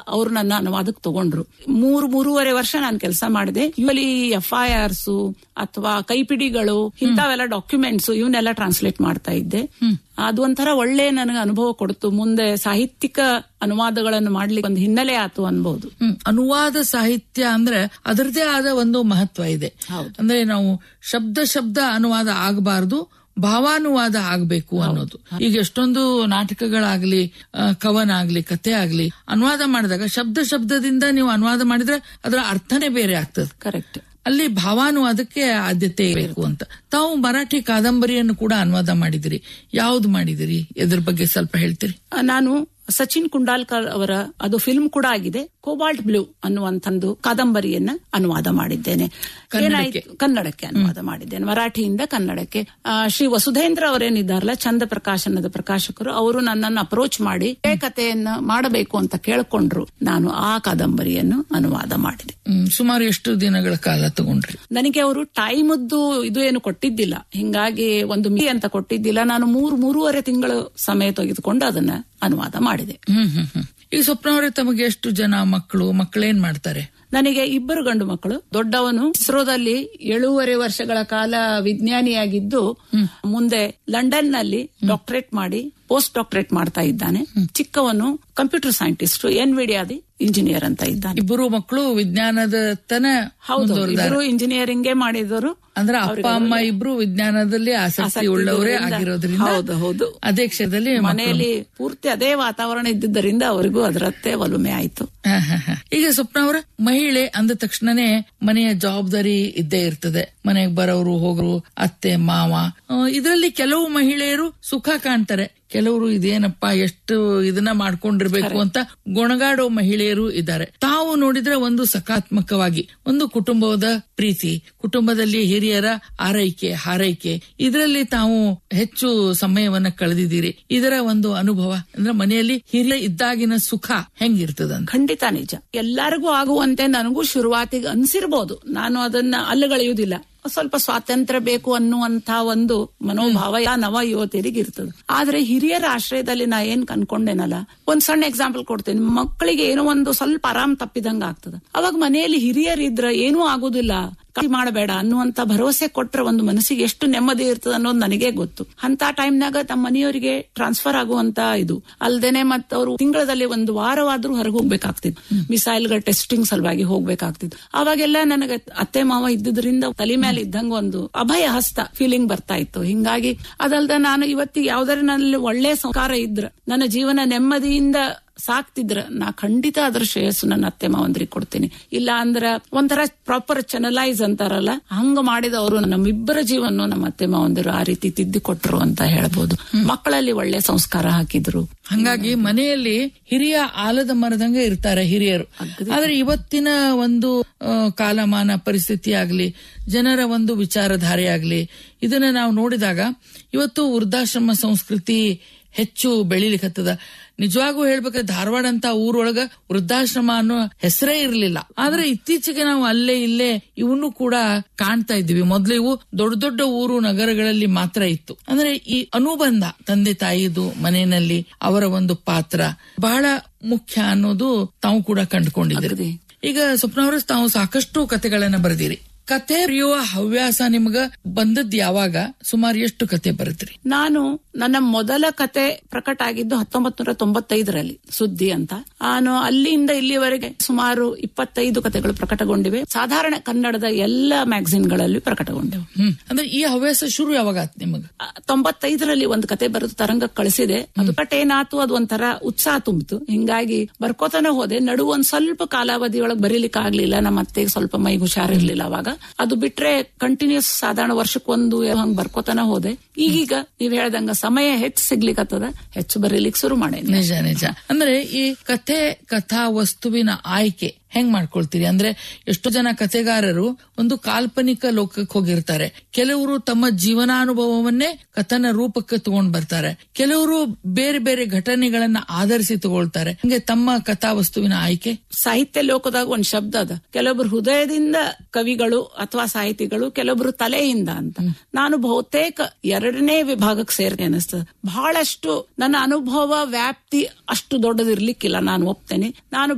ಅವ್ರು ನನ್ನ ಅನುವಾದಕ್ಕೆ ತಗೊಂಡ್ರು ಮೂರ್ ಮೂರುವರೆ ವರ್ಷ ನಾನು ಕೆಲಸ ಮಾಡಿದೆ ಯೂಲಿ ಎಫ್ ಐ ಆರ್ಸ್ ಅಥವಾ ಕೈಪಿಡಿಗಳು ಇಂಥವೆಲ್ಲ ಡಾಕ್ಯುಮೆಂಟ್ಸ್ ಇವನ್ನೆಲ್ಲ ಟ್ರಾನ್ಸ್ಲೇಟ್ ಮಾಡ್ತಾ ಇದ್ದೆ ಅದು ಒಂಥರ ಒಳ್ಳೆ ನನಗೆ ಅನುಭವ ಕೊಡ್ತು ಮುಂದೆ ಸಾಹಿತ್ಯಿಕ ಅನುವಾದಗಳನ್ನು ಮಾಡ್ಲಿಕ್ಕೆ ಒಂದು ಹಿನ್ನೆಲೆ ಆತು ಅನ್ಬಹುದು ಹ್ಮ್ ಅನುವಾದ ಸಾಹಿತ್ಯ ಅಂದ್ರೆ ಅದರದೇ ಆದ ಒಂದು ಮಹತ್ವ ಇದೆ ಹೌದು. ಅಂದ್ರೆ ನಾವು ಶಬ್ದ ಶಬ್ದ ಅನುವಾದ ಆಗಬಾರದು ಭಾವಾನುವಾದ ಆಗ್ಬೇಕು ಅನ್ನೋದು ಈಗ ಎಷ್ಟೊಂದು ನಾಟಕಗಳಾಗ್ಲಿ ಆ, ಕವನ ಆಗ್ಲಿ ಕಥೆ ಆಗ್ಲಿ ಅನುವಾದ ಮಾಡಿದಾಗ ಶಬ್ದ ಶಬ್ದದಿಂದ ನೀವು ಅನುವಾದ ಮಾಡಿದ್ರೆ ಅದರ ಅರ್ಥನೇ ಬೇರೆ ಆಗ್ತದೆ ಕರೆಕ್ಟ್ ಅಲ್ಲಿ ಭಾವಾನುವಾದಕ್ಕೆ ಆದ್ಯತೆ ಬೇಕು ಅಂತ ತಾವು ಮರಾಠಿ ಕಾದಂಬರಿಯನ್ನು ಕೂಡ ಅನುವಾದ ಮಾಡಿದಿರಿ ಯಾವ್ದು ಮಾಡಿದಿರಿ ಇದ್ರ ಬಗ್ಗೆ ಸ್ವಲ್ಪ ಹೇಳ್ತೀರಿ ನಾನು ಸಚಿನ್ ಕುಂಡಾಲ್ಕರ್ ಅವರ ಅದು ಫಿಲ್ಮ್ ಕೂಡ ಆಗಿದೆ ಕೋಬಾಲ್ಟ್ ಬ್ಲೂ ಅನ್ನುವಂಥದ್ದು ಕಾದಂಬರಿಯನ್ನ ಅನುವಾದ ಮಾಡಿದ್ದೇನೆ ಏನಾಯ್ತು ಕನ್ನಡಕ್ಕೆ ಅನುವಾದ ಮಾಡಿದ್ದೇನೆ ಮರಾಠಿಯಿಂದ ಕನ್ನಡಕ್ಕೆ ಆ, ಶ್ರೀ ವಸುಧೇಂದ್ರ ಅವರೇನಿದ್ದಾರಲ್ಲ ಚಂದ ಪ್ರಕಾಶನದ ಪ್ರಕಾಶಕರು ಅವರು ನನ್ನನ್ನು ಅಪ್ರೋಚ್ ಮಾಡಿ ಈ ಕಥೆಯನ್ನ ಮಾಡಬೇಕು ಅಂತ ಕೇಳ್ಕೊಂಡ್ರು ನಾನು ಆ ಕಾದಂಬರಿಯನ್ನು ಅನುವಾದ ಮಾಡಿದೆ ಹ್ಮ್, ಸುಮಾರು ಎಷ್ಟು ದಿನಗಳ ಕಾಲ ತಗೊಂಡ್ರಿ ನನಗೆ ಅವರು ಟೈಮದ್ದು ಇದು ಏನು ಕೊಟ್ಟಿದ್ದಿಲ್ಲ ಹಿಂಗಾಗಿ ಒಂದು ಮಿ ಅಂತ ಕೊಟ್ಟಿದ್ದಿಲ್ಲ ನಾನು ಮೂರು ಮೂರುವರೆ ತಿಂಗಳು ಸಮಯ ತೆಗೆದುಕೊಂಡು ಅದನ್ನ ಅನುವಾದ ಮಾಡಿದೆ ಹ್ಮ್ ಹ್ಮ್ ಹ್ಮ್ ಈ ಸ್ವಪ್ನ ಅವರೇ ತಮಗೆ ಎಷ್ಟು ಜನ ಮಕ್ಕಳು ಮಕ್ಕಳೇನ್ ಮಾಡ್ತಾರೆ ನನಗೆ ಇಬ್ಬರು ಗಂಡು ಮಕ್ಕಳು ದೊಡ್ಡವನು ಇಸ್ರೋದಲ್ಲಿ ಏಳೂವರೆ ವರ್ಷಗಳ ಕಾಲ ವಿಜ್ಞಾನಿಯಾಗಿದ್ದು ಮುಂದೆ ಲಂಡನ್ ನಲ್ಲಿ ಡಾಕ್ಟರೇಟ್ ಮಾಡಿ ಪೋಸ್ಟ್ ಡಾಕ್ಟರೇಟ್ ಮಾಡ್ತಾ ಇದ್ದಾನೆ ಚಿಕ್ಕವನು ಕಂಪ್ಯೂಟರ್ ಸೈಂಟಿಸ್ಟ್ ಎನ್ ವಿಡಿಯಾದಿ ಇಂಜಿನಿಯರ್ ಅಂತ ಇದ್ದಾನೆ ಇಬ್ಬರು ಮಕ್ಕಳು ವಿಜ್ಞಾನದ ತನ ಹೌದು ಇಬ್ಬರು ಇಂಜಿನಿಯರಿಂಗೇ ಮಾಡಿದವರು ಅಂದ್ರೆ ಅಪ್ಪ ಅಮ್ಮ ಇಬ್ರು ವಿಜ್ಞಾನದಲ್ಲಿ ಆಸಕ್ತಿ ಆಸಕ್ತಿ ಉಳ್ಳವರೇ ಇರೋದ್ರಿಂದ- ಆಗಿರೋದ್ರಿಂದ ಹೌದು, ಹೌದು. ಅದೇ ಕ್ಷೇತ್ರದಲ್ಲಿ ಮಕ್ಕಳು- ಮನೆಯಲ್ಲಿ ಪೂರ್ತಿ ಅದೇ ವಾತಾವರಣ ಇದ್ದಿದ್ದರಿಂದ ಅವರಿಗೂ ಅದರತ್ತೆ ಒಲುಮೆ ಆಯ್ತು ಹ, ಹ, ಹ. ಈಗ ಸ್ವಪ್ನ ಅವರ ಮಹಿಳೆ ಅಂದ ತಕ್ಷಣನೇ ಮನೆಯ ಜವಾಬ್ದಾರಿ ಇದ್ದೇ ಇರ್ತದೆ ಮನೆಗೆ ಬರೋರು ಹೋಗೋರು ಅತ್ತೆ ಮಾವ ಇದರಲ್ಲಿ ಕೆಲವು ಮಹಿಳೆಯರು ಸುಖ ಕಾಣ್ತಾರೆ ಕೆಲವರು ಇದೇನಪ್ಪ ಎಷ್ಟು ಇದನ್ನ ಮಾಡ್ಕೊಂಡಿರ್ಬೇಕು ಅಂತ ಗೊಣಗಾಡೋ ಮಹಿಳೆಯರು ಇದ್ದಾರೆ ತಾವು ನೋಡಿದ್ರೆ ಒಂದು ಸಕಾರಾತ್ಮಕವಾಗಿ ಒಂದು ಕುಟುಂಬದ ಪ್ರೀತಿ ಕುಟುಂಬದಲ್ಲಿ ಹಿರಿಯರ ಆರೈಕೆ ಹಾರೈಕೆ ಇದರಲ್ಲಿ ತಾವು ಹೆಚ್ಚು ಸಮಯವನ್ನ ಕಳೆದಿದ್ದೀರಿ ಇದರ ಒಂದು ಅನುಭವ ಅಂದ್ರೆ ಮನೆಯಲ್ಲಿ ಹಿರಿಯ ಇದ್ದಾಗಿನ ಸುಖ ಹೆಂಗಿರ್ತದಂತ ಖಂಡಿತ ನಿಜ ಎಲ್ಲರಿಗೂ ಆಗುವಂತೆ ನನಗೂ ಶುರುವಾತಿಗೆ ಅನ್ಸಿರ್ಬೋದು ನಾನು ಅದನ್ನ ಅಲ್ಲಗಳೆಯುವುದಿಲ್ಲ ಸ್ವಲ್ಪ ಸ್ವಾತಂತ್ರ್ಯ ಬೇಕು ಅನ್ನುವಂತ ಒಂದು ಮನೋಭಾವ ಯಾ ನವ ಯುವತಿಯರಿಗೆ ಇರ್ತದೆ ಆದ್ರೆ ಹಿರಿಯರ ಆಶ್ರಯದಲ್ಲಿ ನಾ ಏನ್ ಕನ್ಕೊಂಡೇನಲ್ಲ ಒಂದ್ ಸಣ್ಣ ಎಕ್ಸಾಂಪಲ್ ಕೊಡ್ತೇನೆ ಮಕ್ಕಳಿಗೆ ಏನೋ ಒಂದು ಸ್ವಲ್ಪ ಆರಾಮ್ ತಪ್ಪಿದಂಗ ಆಗ್ತದ ಅವಾಗ ಮನೆಯಲ್ಲಿ ಹಿರಿಯರಿದ್ರ ಏನೂ ಆಗುದಿಲ್ಲ ಕಾಳಜಿ ಮಾಡಬೇಡ ಅನ್ನುವಂತ ಭರವಸೆ ಕೊಟ್ರೆ ಒಂದು ಮನಸ್ಸಿಗೆ ಎಷ್ಟು ನೆಮ್ಮದಿ ಇರ್ತದ ಅನ್ನೋದು ನನಗೆ ಗೊತ್ತು ಅಂತ ಟೈಮ್ನಾಗ ತಮ್ಮ ಮನೆಯವರಿಗೆ ಟ್ರಾನ್ಸ್ಫರ್ ಆಗುವಂತ ಇದು ಅಲ್ದೇನೆ ಮತ್ತ ಅವರು ತಿಂಗಳಲ್ಲಿ ಒಂದು ವಾರವಾದ್ರೂ ಹೊರಗೆ ಹೋಗ್ಬೇಕಾಗ್ತಿತ್ತು ಮಿಸೈಲ್ಗಳ ಟೆಸ್ಟಿಂಗ್ ಸಲುವಾಗಿ ಹೋಗ್ಬೇಕಾಗ್ತಿತ್ತು ಅವಾಗೆಲ್ಲ ನನಗೆ ಅತ್ತೆ ಮಾವ ಇದ್ದಿದ್ರಿಂದ ತಲೆ ಮೇಲೆ ಇದ್ದಂಗ ಒಂದು ಅಭಯ ಹಸ್ತ ಫೀಲಿಂಗ್ ಬರ್ತಾ ಇತ್ತು ಹಿಂಗಾಗಿ ಅದಲ್ದ ನಾನು ಇವತ್ತಿಗೆ ಯಾವ್ದಾರ ನಲ್ಲಿ ಒಳ್ಳೆ ಸಂಸ್ಕಾರ ಇದ್ರ ನನ್ನ ಜೀವನ ನೆಮ್ಮದಿಯಿಂದ ಸಾಕ್ತಿದ್ರ ನಾ ಖಂಡಿತ ಅದ್ರ ಶ್ರೇಯಸ್ಸು ನನ್ನ ಅತ್ತೆ ಮಾವಂದ್ರಿಗೆ ಕೊಡ್ತೀನಿ ಇಲ್ಲ ಅಂದ್ರ ಒಂಥರ ಪ್ರಾಪರ್ ಚೆನಲೈಸ್ ಅಂತಾರಲ್ಲ ಹಂಗ ಮಾಡಿದವರು ನಮ್ಮಿಬ್ಬರ ಜೀವನ ನಮ್ಮ ಅತ್ತೆ ಮಾವಂದಿರು ಆ ರೀತಿ ತಿದ್ದಿ ಕೊಟ್ರು ಅಂತ ಹೇಳ್ಬೋದು ಮಕ್ಕಳಲ್ಲಿ ಒಳ್ಳೆ ಸಂಸ್ಕಾರ ಹಾಕಿದ್ರು ಹಂಗಾಗಿ ಮನೆಯಲ್ಲಿ ಹಿರಿಯ ಆಲದ ಮರದಂಗೆ ಇರ್ತಾರೆ ಹಿರಿಯರು ಆದ್ರೆ ಇವತ್ತಿನ ಒಂದು ಆ, ಕಾಲಮಾನ ಪರಿಸ್ಥಿತಿ ಆಗ್ಲಿ ಜನರ ಒಂದು ವಿಚಾರಧಾರೆ ಆಗ್ಲಿ ಇದನ್ನ ನಾವು ನೋಡಿದಾಗ ಇವತ್ತು ವೃದ್ಧಾಶ್ರಮ ಸಂಸ್ಕೃತಿ ಹೆಚ್ಚು ಬೆಳಿಲಿಕ್ಕತ್ತದ ನಿಜವಾಗೂ ಹೇಳ್ಬೇಕಾದ್ರೆ ಧಾರವಾಡ ಅಂತ ಊರೊಳಗ ವೃದ್ಧಾಶ್ರಮ ಅನ್ನೋ ಹೆಸರೇ ಇರಲಿಲ್ಲ ಆದ್ರೆ ಇತ್ತೀಚೆಗೆ ನಾವು ಅಲ್ಲೇ ಇಲ್ಲೇ ಇವನ್ನು ಕೂಡ ಕಾಣ್ತಾ ಇದ್ದೀವಿ ಮೊದ್ಲು ಇವು ದೊಡ್ಡ ದೊಡ್ಡ ಊರು ನಗರಗಳಲ್ಲಿ ಮಾತ್ರ ಇತ್ತು ಅಂದ್ರೆ ಈ ಅನುಬಂಧ ತಂದೆ ತಾಯಿದು ಮನೆಯಲ್ಲಿ ಅವರ ಒಂದು ಪಾತ್ರ ಬಹಳ ಮುಖ್ಯ ಅನ್ನೋದು ತಾವು ಕೂಡ ಕಂಡುಕೊಂಡಿದ್ದೀರಿ ಅಗದಿ. ಈಗ ಸ್ವಪ್ನವರು ತಾವು ಸಾಕಷ್ಟು ಕತೆಗಳನ್ನ ಬರೆದಿರಿ ಕತೆ ಬರೆಯುವ ಹವ್ಯಾಸ ನಿಮ್ಗ ಬಂದದ್ ಯಾವಾಗ ಸುಮಾರು ಎಷ್ಟು ಕತೆ ಬರುತ್ರಿ ನಾನು ನನ್ನ ಮೊದಲ ಕತೆ ಪ್ರಕಟ ಆಗಿದ್ದು ಹತ್ತೊಂಬತ್ ನೂರ ತೊಂಬತ್ತೈದರಲ್ಲಿ ಸುದ್ದಿ ಅಂತ ನಾನು ಅಲ್ಲಿಂದ ಇಲ್ಲಿವರೆಗೆ ಸುಮಾರು ಇಪ್ಪತ್ತೈದು ಕತೆಗಳು ಪ್ರಕಟಗೊಂಡಿವೆ ಸಾಧಾರಣ ಕನ್ನಡದ ಎಲ್ಲ ಮ್ಯಾಗಝಿನ್ಗಳಲ್ಲಿ ಪ್ರಕಟಗೊಂಡಿವೆ ಹ್ಮ್ ಅಂದ್ರೆ ಈ ಹವ್ಯಾಸ ಶುರು ಯಾವಾಗ ಆತ್ ನಿಮಗ ಆ, ತೊಂಬತ್ತೈದರಲ್ಲಿ ಒಂದು ಕತೆ ಬರೆದು ತರಂಗ ಕಳಿಸಿದೆ ಅದು ಬಟ್ ಏನಾತು ಅದು ಒಂಥರ ಉತ್ಸಾಹ ತುಂಬಿತು ಹಿಂಗಾಗಿ ಬರ್ಕೋತಾನೆ ಹೋದೆ ನಡು ಒಂದ್ ಸ್ವಲ್ಪ ಕಾಲಾವಧಿಯೊಳಗೆ ಬರೀಲಿಕ್ಕೆ ಆಗ್ಲಿಲ್ಲ ನಮ್ಮ ಅತ್ತೆಗೆ ಸ್ವಲ್ಪ ಮೈಗೆ ಹುಷಾರಿರ್ಲಿಲ್ಲ ಅವಾಗ ಅದು ಬಿಟ್ರೆ ಕಂಟಿನ್ಯೂಸ್ ಸಾಧಾರಣ ವರ್ಷಕ್ಕೊಂದು ಹಂಗ್ ಬರ್ಕೋತಾನೆ ಹೋದೆ ಈಗೀಗ ನೀವ್ ಹೇಳ್ದಂಗ ಸಮಯ ಹೆಚ್ಚು ಸಿಗ್ಲಿಕ್ಕತ್ತದ ಹೆಚ್ಚು ಬರೀಲಿಕ್ಕೆ ಶುರು ಮಾಡೇನಿ ನಿಜ ನಿಜ ಅಂದ್ರೆ ಈ ಕಥೆ ಕಥಾ ವಸ್ತುವಿನ ಆಯ್ಕೆ ಹೆಂಗ್ ಮಾಡ್ಕೊಳ್ತೀರಿ ಅಂದ್ರೆ ಎಷ್ಟೋ ಜನ ಕಥೆಗಾರರು ಒಂದು ಕಾಲ್ಪನಿಕ ಲೋಕಕ್ಕೆ ಹೋಗಿರ್ತಾರೆ ಕೆಲವರು ತಮ್ಮ ಜೀವನಾನುಭವವನ್ನೇ ಕಥನ ರೂಪಕ್ಕೆ ತಗೊಂಡ್ ಬರ್ತಾರೆ ಕೆಲವರು ಬೇರೆ ಬೇರೆ ಘಟನೆಗಳನ್ನ ಆಧರಿಸಿ ತಗೊಳ್ತಾರೆ ಹಂಗೆ ತಮ್ಮ ಕಥಾ ವಸ್ತುವಿನ ಆಯ್ಕೆ ಸಾಹಿತ್ಯ ಲೋಕದಾಗ ಒಂದ್ ಶಬ್ದ ಅದ ಕೆಲವೊಬ್ರು ಹೃದಯದಿಂದ ಕವಿಗಳು ಅಥವಾ ಸಾಹಿತಿಗಳು ಕೆಲವೊಬ್ರು ತಲೆಯಿಂದ ಅಂತ ನಾನು ಬಹುತೇಕ ಎರಡನೇ ವಿಭಾಗಕ್ಕೆ ಸೇರಿದೆ ಅನಿಸ್ತದೆ ಬಹಳಷ್ಟು ನನ್ನ ಅನುಭವ ವ್ಯಾಪ್ತಿ ಅಷ್ಟು ದೊಡ್ಡದಿರ್ಲಿಕ್ಕಿಲ್ಲ ನಾನು ಒಪ್ತೇನೆ ನಾನು